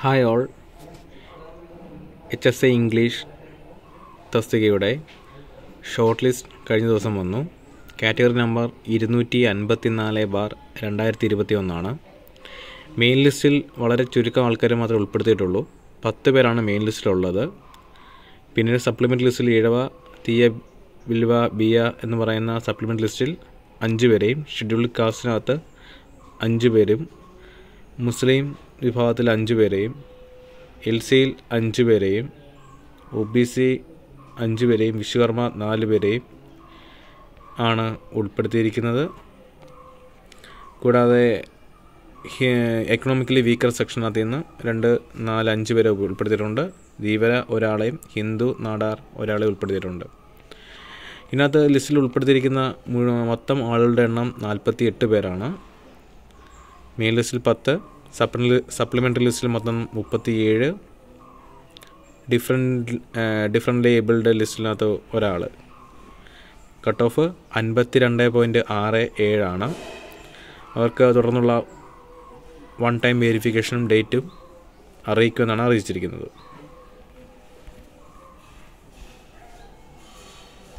hi all H S A English തസ്തികയുടെ short list കഴിഞ്ഞ ദിവസം വന്നു കാറ്റഗറി നമ്പർ ഇരുന്നൂറ്റി അൻപത്തി നാല് ബാർ രണ്ടായിരത്തി ഇരുപത്തി ഒന്നാണ് മെയിൻ ലിസ്റ്റിൽ വളരെ ചുരുക്കം ആൾക്കാരെ മാത്രമേ ഉൾപ്പെടുത്തിയിട്ടുള്ളൂ പത്ത് പേരാണ് മെയിൻ ലിസ്റ്റിലുള്ളത് പിന്നീട് സപ്ലിമെൻ്റ് ലിസ്റ്റിൽ ഇഴവ തീയ വിൽവ ബിയ എന്ന് പറയുന്ന സപ്ലിമെൻ്റ് ലിസ്റ്റിൽ അഞ്ച് പേരെയും ഷെഡ്യൂൾഡ് കാസ്റ്റിനകത്ത് അഞ്ച് പേരും മുസ്ലിം വിഭാഗത്തിൽ അഞ്ച് പേരെയും എൽ സിയിൽ അഞ്ച് പേരെയും ഒ ബി സി അഞ്ച് പേരെയും വിശ്വകർമ്മ നാല് പേരെയും ആണ് ഉൾപ്പെടുത്തിയിരിക്കുന്നത് കൂടാതെ എക്കണോമിക്കലി വീക്കർ സെക്ഷനകത്ത് നിന്ന് രണ്ട് നാല് അഞ്ച് പേരെ ഉൾപ്പെടുത്തിയിട്ടുണ്ട് ധീവര ഒരാളെയും ഹിന്ദു നാടാർ ഒരാളെ ഉൾപ്പെടുത്തിയിട്ടുണ്ട് ഇതിനകത്ത് ലിസ്റ്റിൽ ഉൾപ്പെടുത്തിയിരിക്കുന്ന മൊത്തം ആളുകളുടെ എണ്ണം നാൽപ്പത്തി എട്ട് പേരാണ് മെയിൻ ലിസ്റ്റിൽ പത്ത് സപ്ലി സപ്ലിമെൻ്ററി ലിസ്റ്റിൽ മൊത്തം മുപ്പത്തി ഏഴ് ഡിഫറെൻ്റ് ഡിഫറെൻ്റ് ഏബിൾഡ് ലിസ്റ്റിനകത്ത് ഒരാൾ കട്ട് ഓഫ് അൻപത്തി രണ്ട് പോയിൻറ്റ് ആറ് ഏഴാണ് അവർക്ക് തുടർന്നുള്ള വൺ ടൈം വെരിഫിക്കേഷനും ഡേറ്റും അറിയിക്കുമെന്നാണ് അറിയിച്ചിരിക്കുന്നത്